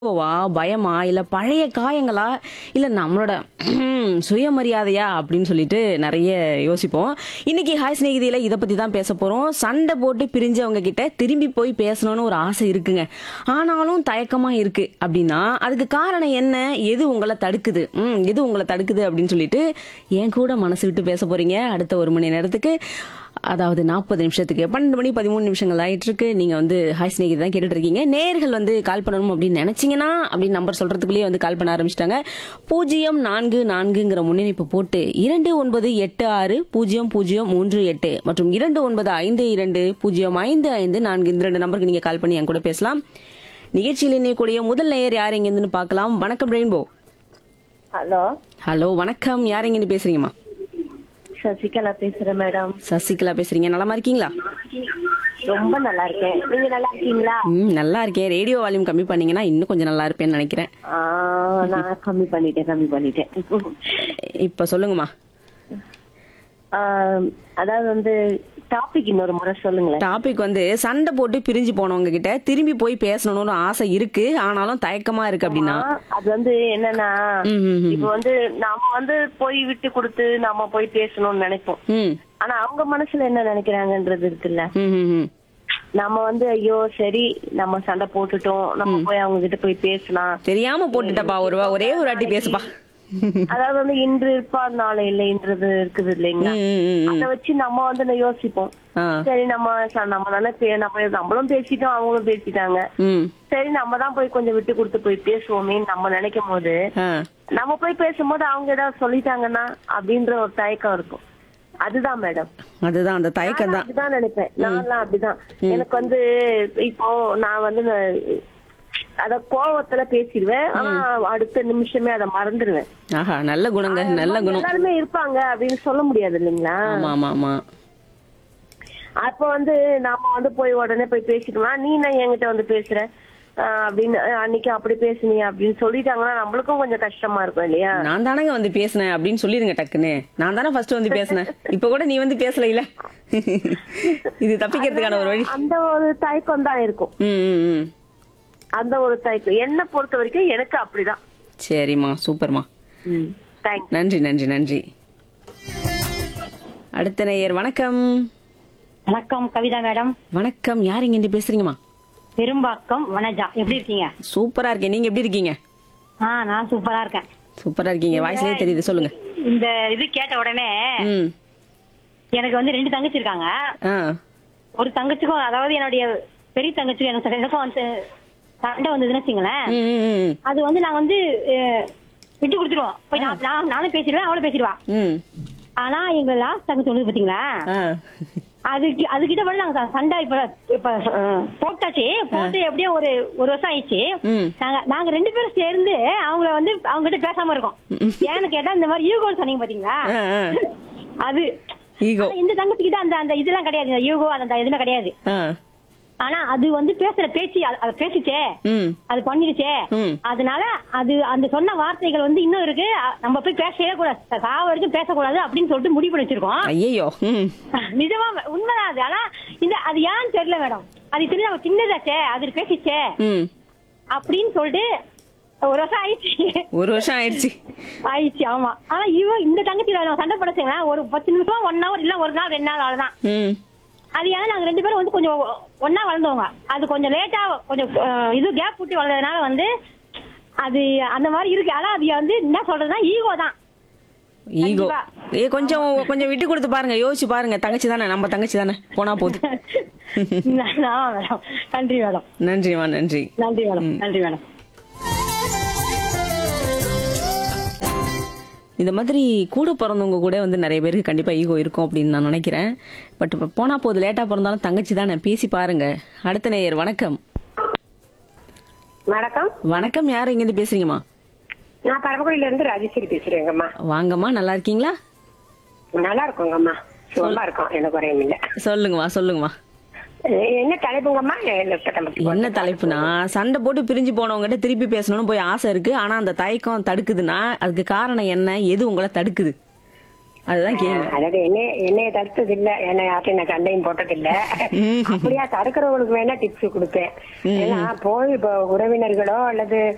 ஈகோவா பயமா இல்ல பழைய காயங்களா இல்ல நம்மளோட ம், சுயமரியாதையா அப்படின்னு சொல்லிட்டு நிறைய யோசிப்போம் இன்னைக்கு ஹாய் ஸ்நேகிதியில இதை பத்தி தான் பேச போறோம் சண்டை போட்டு பிரிஞ்சவங்க கிட்ட திரும்பி போய் பேசணும்னு ஒரு ஆசை இருக்குங்க ஆனாலும் தயக்கமா இருக்கு அப்படின்னா அதுக்கு காரணம் என்ன எது உங்களை தடுக்குது ம் எது உங்களை தடுக்குது அப்படின்னு சொல்லிட்டு என் கூட மனசு விட்டு பேச போறீங்க அடுத்த ஒரு மணி நேரத்துக்கு அதாவது நாற்பது நிமிஷத்துக்கு பன்னெண்டு மணி பதிமூணு நிமிஷங்கள் ஆயிட்டு இருக்கு நீங்க வந்து ஹாய் ஸ்நேகிதி தான் கேட்டுட்டு இருக்கீங்க நேர்கள் வந்து கால் பண்ணணும் அப்படின்னு நினைச்சீங்கன்னா அப்படின்னு நம்பர் சொல்றதுக்குள்ளேயே வந்து கால் பண்ண ஆரம்பிச்சிட்டாங்க பூஜ்ஜியம் நான்கு நான்குங்கிற முன்னணிப்பு போட்டு இரண்டு ஒன்பது எட்டு ஆறு பூஜ்ஜியம் பூஜ்ஜியம் மூன்று எட்டு மற்றும் இரண்டு ஒன்பது ஐந்து இரண்டு பூஜ்ஜியம் ஐந்து ஐந்து நான்கு இந்த ரெண்டு நம்பருக்கு நீங்க கால் பண்ணி என் கூட பேசலாம் நிகழ்ச்சியில் இணையக்கூடிய முதல் நேயர் யார் எங்கிருந்துன்னு பார்க்கலாம் வணக்கம் ரெயின்போ ஹலோ ஹலோ வணக்கம் யார் எங்கிருந்து பேசுறீங்கம்மா சசிகலா பேசுறேன் மேடம் சசிகலா பேசுறீங்க நலமா இருக்கீங்களா ரொம்ப நல்லா இருக்கேன் நீங்க நல்லா இருக்கீங்களா ம் நல்லா இருக்கேன் ரேடியோ வால்யூம் கம்மி பண்ணீங்கன்னா இன்னும் கொஞ்சம் நல்லா இருப்பேன்னு நினைக்கிறேன் ஆ, நான் கம்மி பண்ணிட்டேன் கம்மி பண்ணிட்டேன் இப்ப சொல்லுங்கம்மா ஆ, அதாவது வந்து டாபிக் இன்னொரு முறை சொல்லுங்களேன் டாபிக் வந்து சண்டை போட்டு பிரிஞ்சு போனவங்க கிட்ட திரும்பி போய் பேசணும்னு ஆசை இருக்கு ஆனாலும் தயக்கமா இருக்கு அப்படின்னா ஆ, அது வந்து என்னன்னா ம், ம், ம். இப்ப வந்து நாம வந்து போய் விட்டு கொடுத்து நாம போய் பேசணும்னு நினைப்போம் ம் ஆனா அவங்க மனசுல என்ன நினைக்கிறாங்கன்றது இருக்குல்ல ம், ம், ம். நம்ம வந்து ஐயோ சரி நம்ம சண்டை போட்டுட்டோம் நம்ம போய் அவங்க கிட்ட போய் பேசலாம் தெரியாம போட்டுட்டப்பா ஒரு வா- ஒரே ஒரு வாட்டி பேசுப்பா அதாவது வந்து இன்று இருப்பா நாளை இல்லைன்றது இருக்குது இல்லைங்களா ம், ம், ம், ம். அத வச்சு நம்ம வந்து யோசிப்போம் ஆ சரி நம்ம ச- நம்ம தானே பே- நம்ம நம்மளும் பேசிட்டோம் அவங்களும் பேசிட்டாங்க ம் சரி நம்ம தான் போய் கொஞ்சம் விட்டு கொடுத்து போய் பேசுவோமேன்னு நம்ம நினைக்கும் போது ஆ நம்ம போய் பேசும்போது அவங்க ஏதாவது சொல்லிட்டாங்கன்னா அப்படின்ற ஒரு தயக்கம் இருக்கும் அதுதான் மேடம் அதுதான் அந்த தயக்கம் தான் அதுதான் நினைப்பேன் நான்லாம் அப்படிதான் எனக்கு வந்து இப்போ நான் வந்து நான் அத கோவத்துல பேசிடுவேன் ஆனா அடுத்த நிமிஷமே அதை மறந்துடுவேன் ஆஹா நல்ல குணங்க நல்ல குணம் எல்லாருமே இருப்பாங்க அப்படின்னு சொல்ல முடியாது இல்லைங்களா ஆமா ஆமா ஆமா அப்ப வந்து நாம வந்து போய் உடனே போய் பேசிக்கலாம் நீ என்ன என்கிட்ட வந்து பேசுற ஆஹ் அப்படின்னு அஹ் அன்னைக்கு அப்படி பேசுனீங்க அப்படின்னு சொல்லிட்டாங்கன்னா நம்மளுக்கும் கொஞ்சம் கஷ்டமா இருக்கும் இல்லையா நான் தானங்க வந்து பேசினேன் அப்படின்னு சொல்லிருங்க டக்குன்னு நான் தானே ஃபர்ஸ்ட் வந்து பேசினேன் இப்ப கூட நீ வந்து பேசல இல்ல இது தப்பிக்கிறதுக்கான ஒரு வழி அந்த ஒரு தயக்கம் தான் இருக்கும் ம் ம், ம் அந்த ஒரு தயக்கம் என்ன பொறுத்த வரைக்கும் எனக்கு அப்படிதான் சரிம்மா சூப்பர்மா தேங்க்ஸ் நன்றி நன்றி நன்றி அடுத்த நேயர் வணக்கம் வணக்கம் கவிதா மேடம் வணக்கம் யார் இங்க இருந்து பேசுறீங்கம்மா பெரும்பாக்கம் வனஜா எப்படி இருக்கீங்க சூப்பரா இருக்கேன் நீங்க எப்படி இருக்கீங்க ஆ நான் சூப்பரா இருக்கேன் சூப்பரா இருக்கீங்க வாய்ஸ்லயே தெரியுது சொல்லுங்க இந்த இது கேட்ட உடனே ம் எனக்கு வந்து ரெண்டு தங்கச்சி இருக்காங்க ஆ ஒரு தங்கச்சிக்கும் அதாவது என்னுடைய பெரிய தங்கச்சிக்கும் எனக்கு எனக்கும் வந்து சண்டை வந்ததுன்னு வச்சுங்களேன் ம், ம், ம், அது வந்து நாங்க வந்து அஹ், விட்டு கொடுத்துருவோம் போய் நான் நான் நானும் பேசிடுவேன் அவளும் பேசிடுவா ம் ஆனா எங்க லாஸ்ட் தங்கச்சி வந்து பாத்தீங்களா ஆ அதுக்கு அதுகிட்ட வந்து நாங்க சண்டை இப்ப இப்ப அஹ், போட்டாச்சு போட்டு எப்படியும் ஒரு ஒரு வருஷம் ஆயிடுச்சு ம் நாங்க நாங்க ரெண்டு பேரும் சேர்ந்து அவங்கள வந்து அவங்க கிட்ட பேசாம இருக்கோம் ஏன்னு கேட்டா இந்த மாதிரி யூகோ சொன்னீங்க பாத்தீங்களா ஆ, ஆ. அது ஈகோ ஆனா இந்த தங்கச்சி கிட்ட அந்த அந்த இதெல்லாம் கிடையாது இந்த யூகோ அந்த எதுவுமே கிடையாது ஆ ஆனா அது வந்து பேசுற பேச்சு அது- அது பேசிச்சே ம் அது பண்ணிடுச்சே ம். அதனால அது அந்த சொன்ன வார்த்தைகள் வந்து இன்னும் இருக்கு அ- நம்ம போய் பேசவே கூடாது சாவ வரைக்கும் பேசக்கூடாது அப்படின்னு சொல்லிட்டு முடிவு பண்ணி வச்சிருக்கோம் ஐயோ ம் நிஜமா உண்மைதான் அது ஆனா இந்த அது ஏன்னு தெரியல மேடம் அது தெரிஞ்சு நம்ம சின்னதாச்சே அது பேசிச்சே ம் அப்படின்னு சொல்லிட்டு ஒரு வருஷம் ஆயிடுச்சு ஒரு வருஷம் ஆயிடுச்சு ஆயிடுச்சு ஆமா ஆனா இவன் இந்த தங்கச்சி நான் சண்டை படைச்சுங்களா ஒரு பத்து நிமிஷம் ஒன் ஹவர் இல்ல ஒரு நாள் ரெண்டு நாள் அவ்வளவுதான் ம் அது ஏன்னா நாங்க ரெண்டு பேரும் வந்து கொஞ்சம் ஒன்னா வளர்ந்தவங்க அது கொஞ்சம் லேட்டா கொஞ்சம் அஹ், இது கேப் விட்டு வளர்ந்ததுனால வந்து அது அந்த மாதிரி இருக்கு ஆனா அது வந்து என்ன சொல்றதுன்னா ஈகோ தான் ஈகோ கண்டிப்பா. ஏ கொஞ்சம் கொஞ்சம் விட்டு கொடுத்து பாருங்க யோசிச்சு பாருங்க தங்கச்சி தானே நம்ம தங்கச்சி தானே போனா போகுது ஆமா மேடம் நன்றி மேடம் நன்றிம்மா நன்றி நன்றி மேடம் நன்றி மேடம் இந்த மாதிரி கூட பிறந்தவங்க கூட வந்து நிறைய பேருக்கு கண்டிப்பா ஈகோ இருக்கும் அப்படின்னு நான் நினைக்கிறேன் பட் இப்போ போனா போது லேட்டா பிறந்தாலும் தங்கச்சி தானே பேசி பாருங்க அடுத்த நேயர் வணக்கம் வணக்கம் வணக்கம் யார் இருந்து பேசுறீங்கம்மா நான் பரமக்குடியில இருந்து ராஜேஸ்வரி பேசுறேங்கம்மா வாங்கம்மா நல்லா இருக்கீங்களா நல்லா இருக்கோங்கம்மா சுகமா இருக்கோம் எனக்கு குறையும் இல்ல சொல்லுங்கம்மா சொல்லுங்கம்மா என்ன தலைப்புங்கம்மா என்ன பத்தி என்ன தலைப்புனா சண்டை போட்டு பிரிஞ்சு போனவங்ககிட்ட திருப்பி பேசணும்னு போய் ஆசை இருக்கு ஆனா அந்த தயக்கம் தடுக்குதுன்னா அதுக்கு காரணம் என்ன எது உங்களை தடுக்குது அதுதான் கேள்வி அதாவது என்ன என்னைய தடுத்தது இல்ல என்ன யார்ட்டையும் நான் சண்டையும் போட்டது இல்ல அப்படியா தடுக்கிறவங்களுக்கு வேணா டிப்ஸ் கொடுப்பேன் ஏன்னா போய் இப்ப உறவினர்களோ அல்லது